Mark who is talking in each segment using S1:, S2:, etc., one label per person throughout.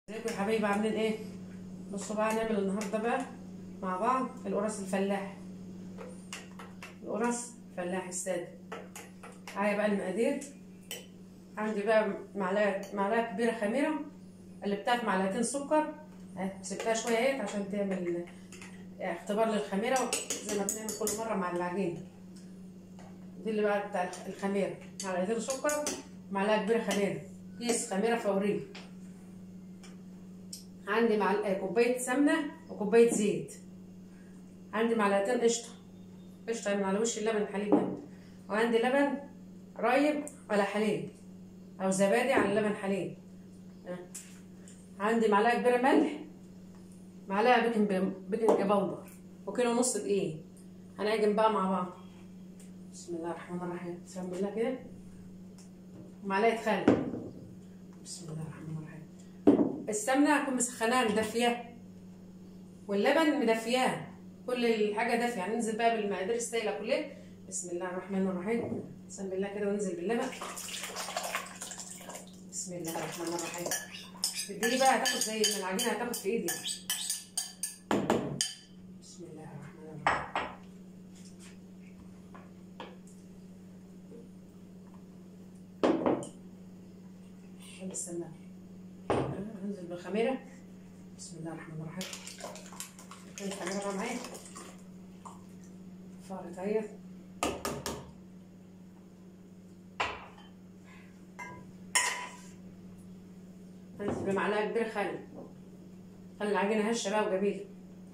S1: ازيكم يا حبايبي عاملين ايه بصوا بقى هنعمل النهارده بقى مع بعض القرص الفلاح القرص فلاح الساده معايا بقى المقادير عندي بقى معلقه معلقه كبيره خميره قلبتها في معلقتين سكر اهي سبتها شويه اهي عشان تعمل اختبار للخميره زي ما بنعمل كل مره مع العجينه دي اللي بقى بتاع الخميره معلقتين سكر معلقه كبيره خميره كيس خميره فوريه عندي معلقه كوبايه سمنه وكوبايه زيت عندي معلقتين قشطه قشطه من على وش اللبن الحليب ده وعندي لبن رايب ولا حليب او زبادي على لبن حليب عندي معلقه كبيره ملح معلقه بيكنج بيكنج باودر وكيلو ونص دقيق هنعجن بقى مع بعض بسم الله الرحمن الرحيم بسم الله كده معلقه خل بسم الله الرحمن الرحيم السمنه هكون مسخناها مدفياها واللبن مدفياه كل الحاجه دافيه هننزل بقى بالمقادير السائله كلها بسم الله الرحمن الرحيم بسم الله كده وننزل باللبن بسم الله الرحمن الرحيم الدقيق بقى هتاخد زي ما العجينه هتاخد في ايدي بسم الله الرحمن الرحيم السمنه هنزل بالخميره بسم الله الرحمن الرحيم كل الخميره بقى معايا فارت اهي هنزل بمعلقه كبيره خل خلي العجينه هشه بقى وجميله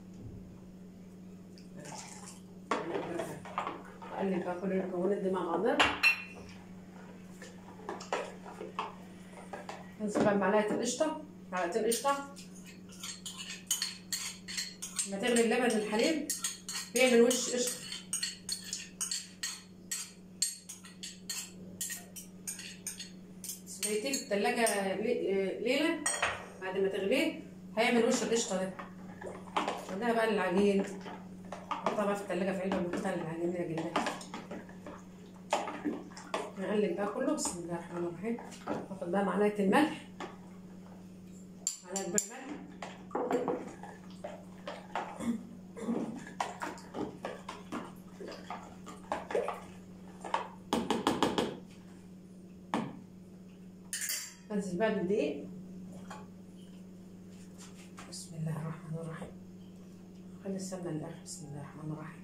S1: اقلب بقى كل المكونات دي مع بعضها هنزل بقى بمعلقه القشطه معلقتين قشطه لما تغلي اللبن الحليب بيعمل وش قشطه سبيتيه في التلاجة ليلة بعد ما تغليه هيعمل وش القشطة ده خدها بقى للعجين حطها بقى في التلاجة في علبة ونحطها للعجين نعجنها نقلب بقى كله بسم الله الرحمن الرحيم ناخد بقى معلقة الملح معلقة كبيرة ملح انزل بقى بالدقيق بسم الله الرحمن الرحيم خلي السمنه للاخر بسم الله الرحمن الرحيم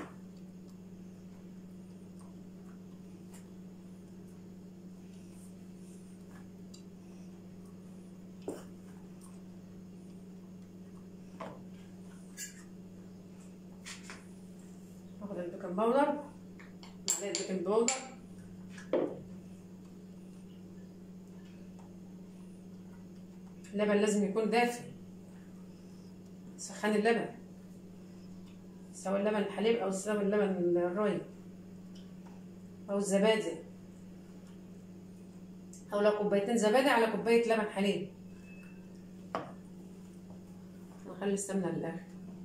S1: اخد البيكنج باودر معلقه بيكنج باودر اللبن لازم يكون دافي سخن اللبن سواء اللبن الحليب او سواء اللبن الرايب او الزبادي او لو كوبايتين زبادي على كوبايه لبن حليب نخلي السمنه للاخر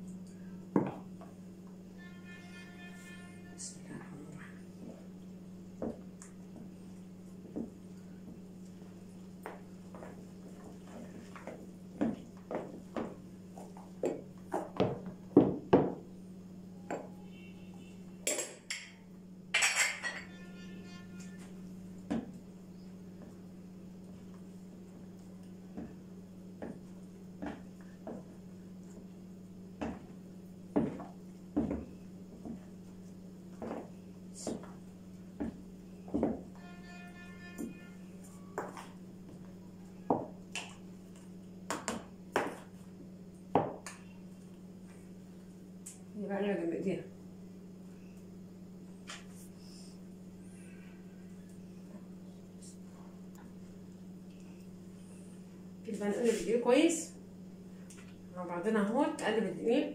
S1: بسم الله الرحمن الرحيم يبقى عليها جنب ايدينا يبقى نقلب الدقيق كويس مع بعضنا اهو نقلب الدقيق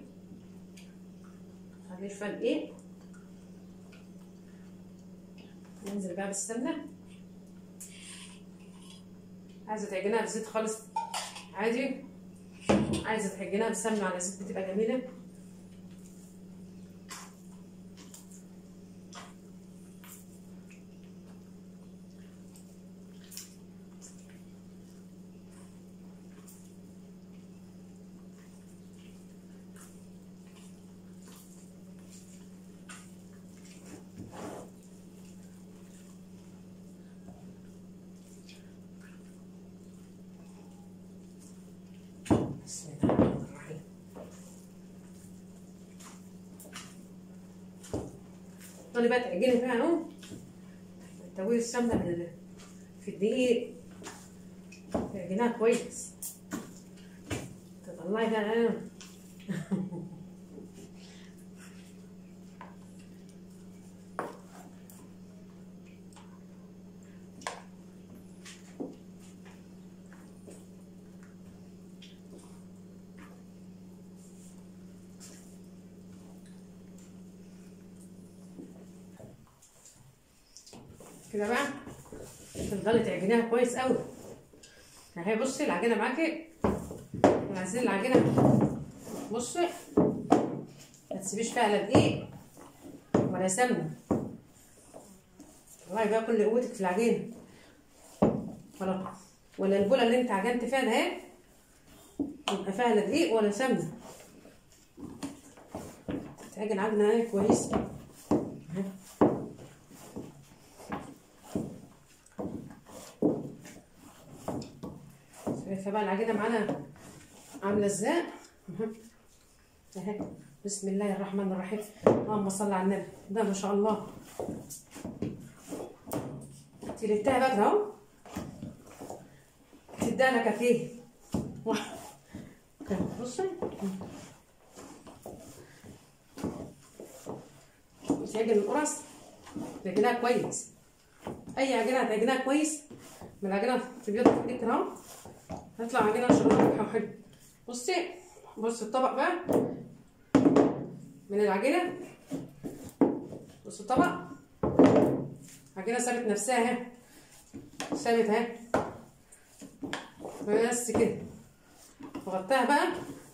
S1: خليه شويه دقيق ننزل بقى بالسمنه عايزه تعجنها بزيت خالص عادي عايزه تعجنها بسمنه على زيت بتبقى جميله تفضلي بقى تعجني فيها اهو تسوي السمنه في ال- في الدقيق تعجنيها كويس تطلعي بقى ايه كده بقى تفضلي تعجنيها كويس قوي اهي بصي العجينه معاكي عايزين العجينه بصي ما تسيبيش فيها لا دقيق ولا سمنه طلعي بقى كل قوتك في العجينه ولا ولا البوله اللي انت عجنت فيها ده اهي يبقى فيها لا دقيق ولا سمنه تعجن عجنه اهي كويسه اهي شايفه بقى العجينه معانا عامله ازاي اهي. اهي بسم الله الرحمن الرحيم اللهم صل على النبي ده ما شاء الله تلتها بقى اهو تديها لك فيه بصي تعجن القرص تعجنها كويس اي عجينه هتعجنها كويس من العجينه تبيض في ايدك اهو هيطلع عجينه ان شاء الله حلو بصي بصي الطبق بقى من العجينه بصي الطبق عجينه سابت نفسها اهي سابت اهي بس كده وغطيها بقى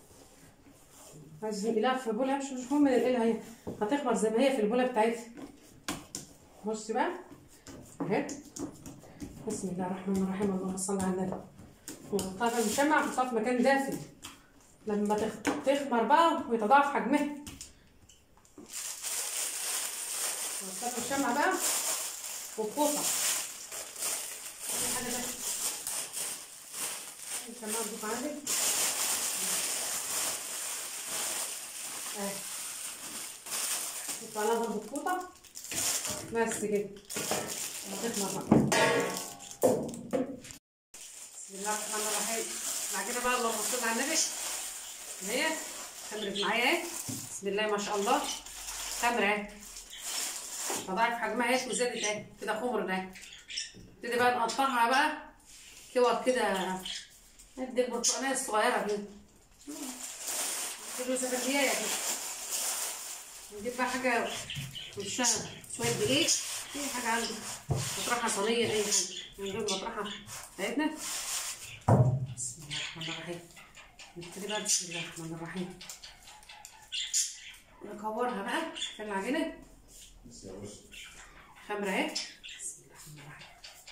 S1: عايز نقلها في بوله مش مش مهم ننقلها هي هتخمر زي ما هي في البوله بتاعتها بصي بقى اهي بسم الله الرحمن الرحيم اللهم صل على النبي ونحطها في المشمع نحطها في مكان دافي لما تخ- تخمر بقى ويتضاعف حجمها نحطها في المشمع بقى وبقطع أي حاجة بقى المشمع نضيف عندك اهي نحط عليها برضه القوطة بس كده هتخمر بقى بسم الله الرحمن الرحيم العجينه بقى اللهم صل على النبي هي خمرت معايا اهي بسم الله ما شاء الله خمره اهي فضاعف حجمها اهي وزادت اهي كده خمر ده نبتدي بقى نقطعها بقى كور كده قد البرتقانيه الصغيره كده كيلو زبادية كده نجيب بقى حاجه وشها شويه دقيق اي حاجه عندك مطرحه صينيه اي حاجه نجيب مطرحه بتاعتنا بسم الله الرحمن الرحيم نبتدي بقى بسم الله الرحمن الرحيم نكورها بقى في العجينه خمرة اهي بسم الله الرحمن الرحيم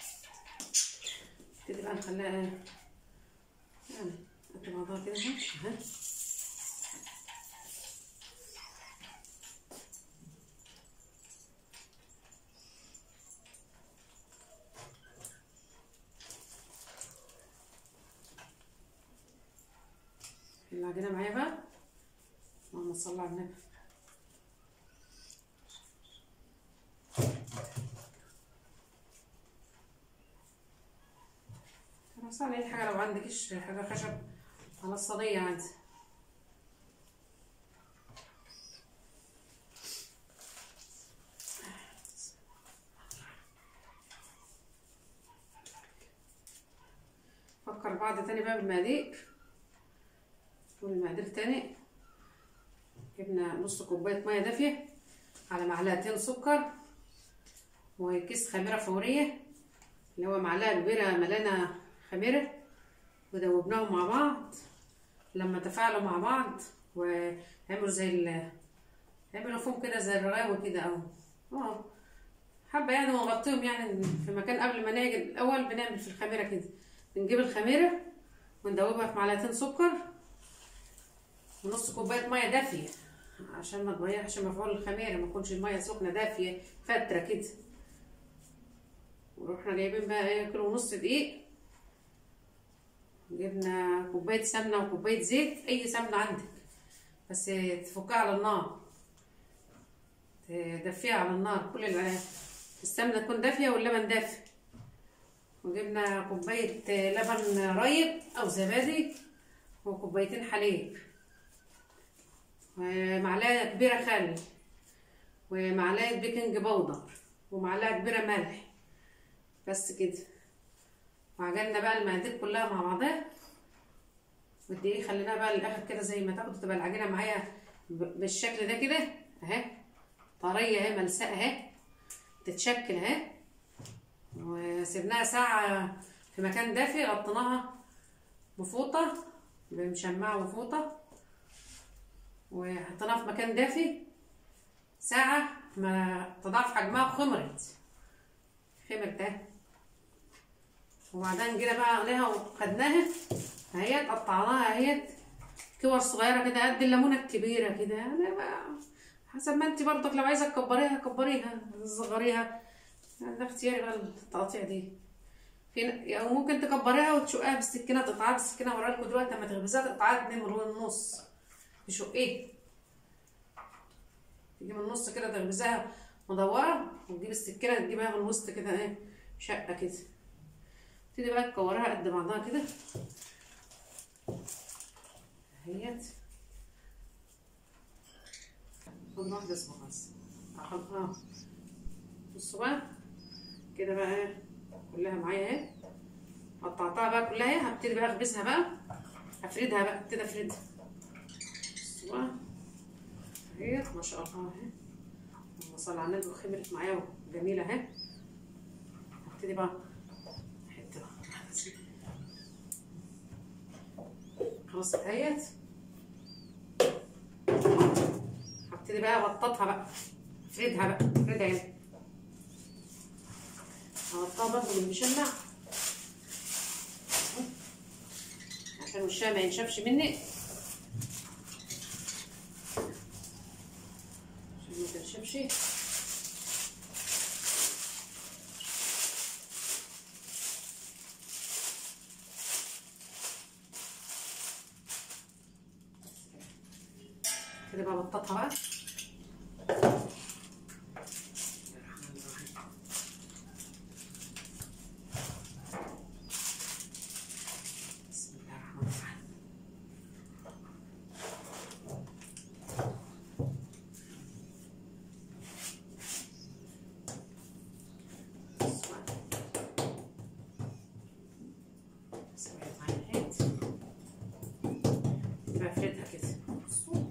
S1: نبتدي بقى نخليها يعني قد بعضها كده اهي اهي العجينة معايا بقى اللهم صل على النبي خلاص على اي حاجة لو عندكش حاجة خشب على الصينية عادي فكر بعض تاني بقى بالمقادير والمقادير تاني جبنا نص كوباية مية دافية على معلقتين سكر وكيس خميرة فورية اللي هو معلقة كبيرة ملانة خميرة ودوبناهم مع بعض لما تفاعلوا مع بعض وعملوا زي ال عملوا فوم كده زي الرغاوي كده اهو اه حبة يعني ونغطيهم يعني في مكان قبل ما نعجن الأول بنعمل في الخميرة كده بنجيب الخميرة وندوبها في معلقتين سكر ونص كوبايه ميه دافيه عشان ما تضيعش مفعول الخميره ما تكونش الميه سخنه دافيه فتره كده ورحنا جايبين بقى ايه كيلو ونص دقيق جبنا كوبايه سمنه وكوبايه زيت اي سمنه عندك بس تفكها على النار تدفيها على النار كل ال- السمنة تكون دافية واللبن دافي وجبنا كوباية لبن رايب أو زبادي وكوبايتين حليب ومعلقة كبيرة خل ومعلقة بيكنج باودر ومعلقة كبيرة ملح بس كده وعجلنا بقى المقادير كلها مع بعضها والدقيق خليناها بقى للاخر كده زي ما تاخد تبقى العجينه معايا ب- بالشكل ده كده اهي طريه اهي ملساء اهي تتشكل اهي وسيبناها ساعه في مكان دافي غطيناها بفوطه بمشمعه وفوطه وحطيناها في مكان دافي ساعه ما تضاعف حجمها وخمرت خمرت اهي وبعدين جينا بقى عليها وخدناها اهي قطعناها اهي كور صغيره كده قد الليمونه الكبيره كده يعني بقى حسب ما انت برضك لو عايزه تكبريها كبريها تصغريها يعني ده اختياري بقى التقطيع دي في يعني ممكن تكبريها وتشقها بالسكينه تقطعها بالسكينه هوريها لكم دلوقتي لما تخبزيها تقطعها اتنين من النص تشقيه تجيب النص كده تخبزيها مدوره وتجيب السكينه تجيبها من الوسط كده ايه شقه كده تبتدي بقى تكورها قد بعضها كده اهيت خد واحدة اسمها بس اخد اه بصوا بقى كده بقى ايه كلها معايا اهي قطعتها بقى كلها اهي هبتدي بقى اخبزها بقى افردها بقى ابتدي افردها بصوا بقى اهيت ما شاء الله اهي اللهم صل على النبي وخمرت معايا وجميلة اهي هبتدي بقى حتة واحدة زي- خلاص اهيت هبتدي بقى ابططها بقى افردها بقى افردها هنا هحطها برضه بالمشمع عشان وشها ما ينشفش مني عشان ما تنشفش كده بقى بططها بقى بسم الله الرحمن الرحيم سويت معايا الحيط بفردها كده بصوا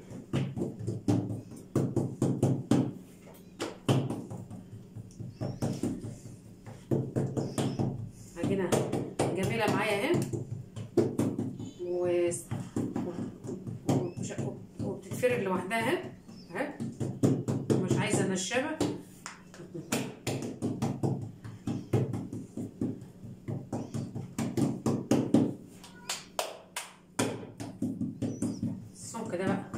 S1: عجينة جميلة معايا اهي و... و... ومش- وبتتفرد لوحدها اهي اهي مش عايزة نشابة السمك ده بقى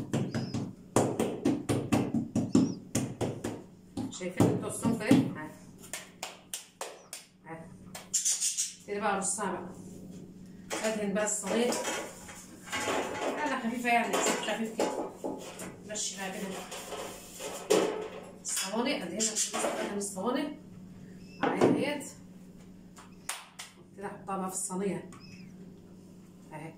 S1: شايفين انتوا السمك ده؟ اهي اهي ابتدي بقى ارصها بقى ادهن بقى الصينية انا خفيفة يعني بس خفيف كده مشي بقى كده الصواني ادهنها ادهن الصواني معايا ديت وابتدي احطها بقى في الصينية اهي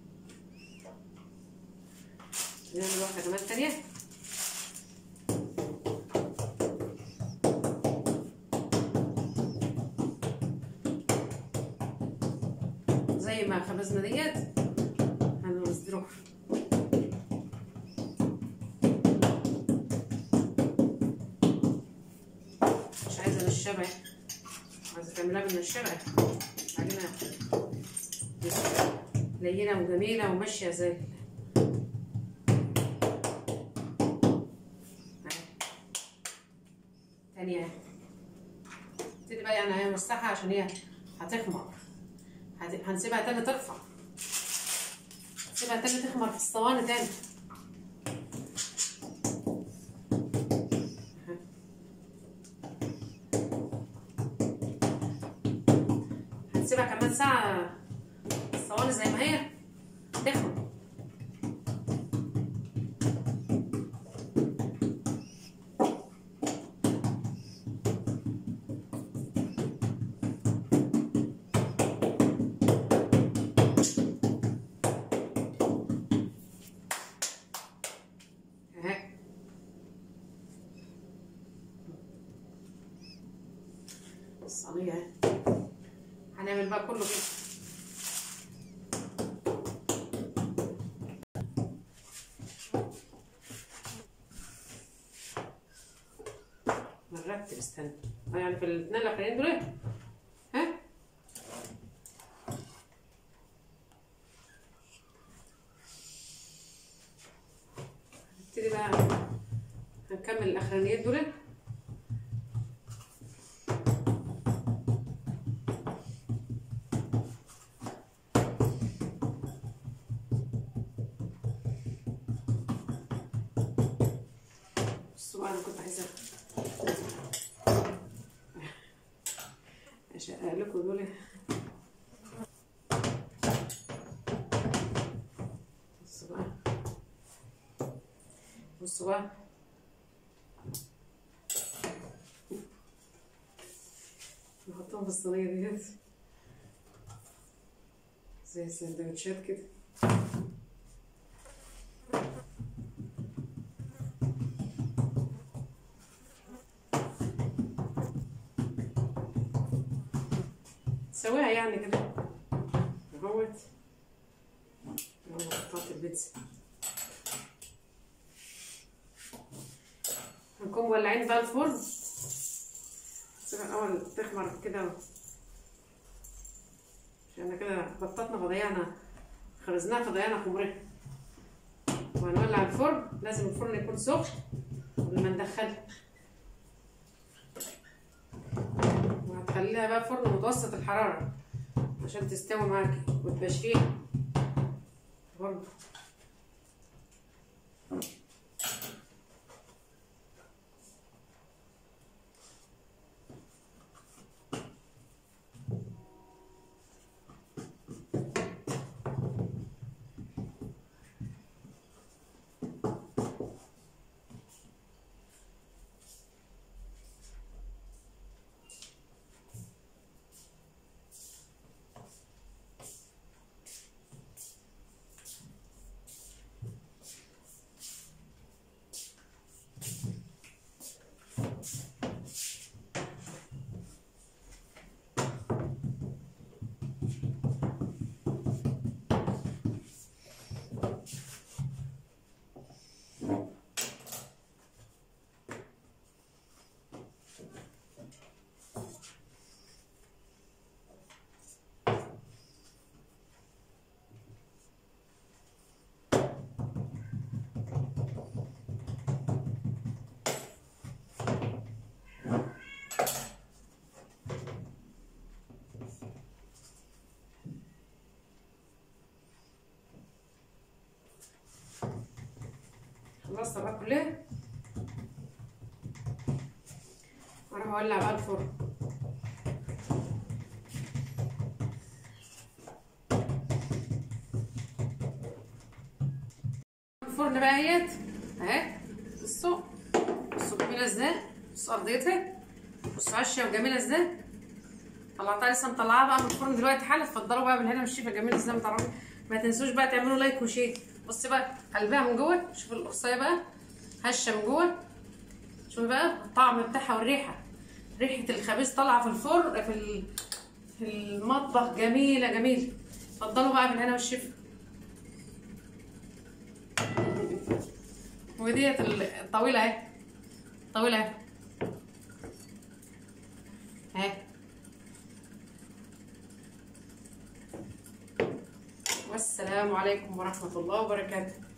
S1: نعمل واحدة كمان تانية زي ما خبزنا ديت هنصدروها مش عايزة نشابة عايزة تعملها بالنشابة عجينة لينة وجميلة وماشية زي ال- تانية ابتدي بقى يعني همسحها عشان هي هتخمر هت- هنسيبها تاني ترفع هنسيبها تاني تخمر في الصواني تاني هنسيبها كمان ساعة الصواني زي ما هي تخمر صينيه اهي هنعمل بقى كله كده نرتب استنى آه يعني في الاثنين الاخرين دول إيه؟ ها نبتدي بقى هنكمل الاخرانيات دول بصوا بقى انا كنت عايزه اشقق لكم دول بصوا بقى بصوا بقى نحطهم في الصينية ديت زي السندوتشات كده سواها يعني كده اهوت اهو قطعت البيتزا هنكون مولعين بقى الفرن سيبها الاول تخمر كده عشان كده بططنا فضيعنا خرزناها فضيعنا خمرها وهنولع الفرن لازم الفرن يكون سخن قبل ما ندخلها وهتخليها بقى فرن متوسط الحرارة عشان تستوي معاكي وتبشريها برضه خلصت بقى كلها اروح اولع بقى الفرن الفرن بقى اهيت اهي بصوا بصوا جميله ازاي بصوا ارضيتها بصوا عشه وجميله ازاي طلعتها لسه مطلعاها بقى من الفرن دلوقتي حالا اتفضلوا بقى بالهنا والشفا جميله ازاي مطلعوها ما تنسوش بقى تعملوا لايك وشير بصي بقى قلبها من جوه شوفوا القرصيه بقى هشه من جوه شوفي بقى الطعم بتاعها والريحه ريحه الخبيز طالعه في الفرن في ال- في المطبخ جميله جميله اتفضلوا بقى بالهنا والشفا وديت الطويله اهي الطويله اهي اهي والسلام عليكم ورحمه الله وبركاته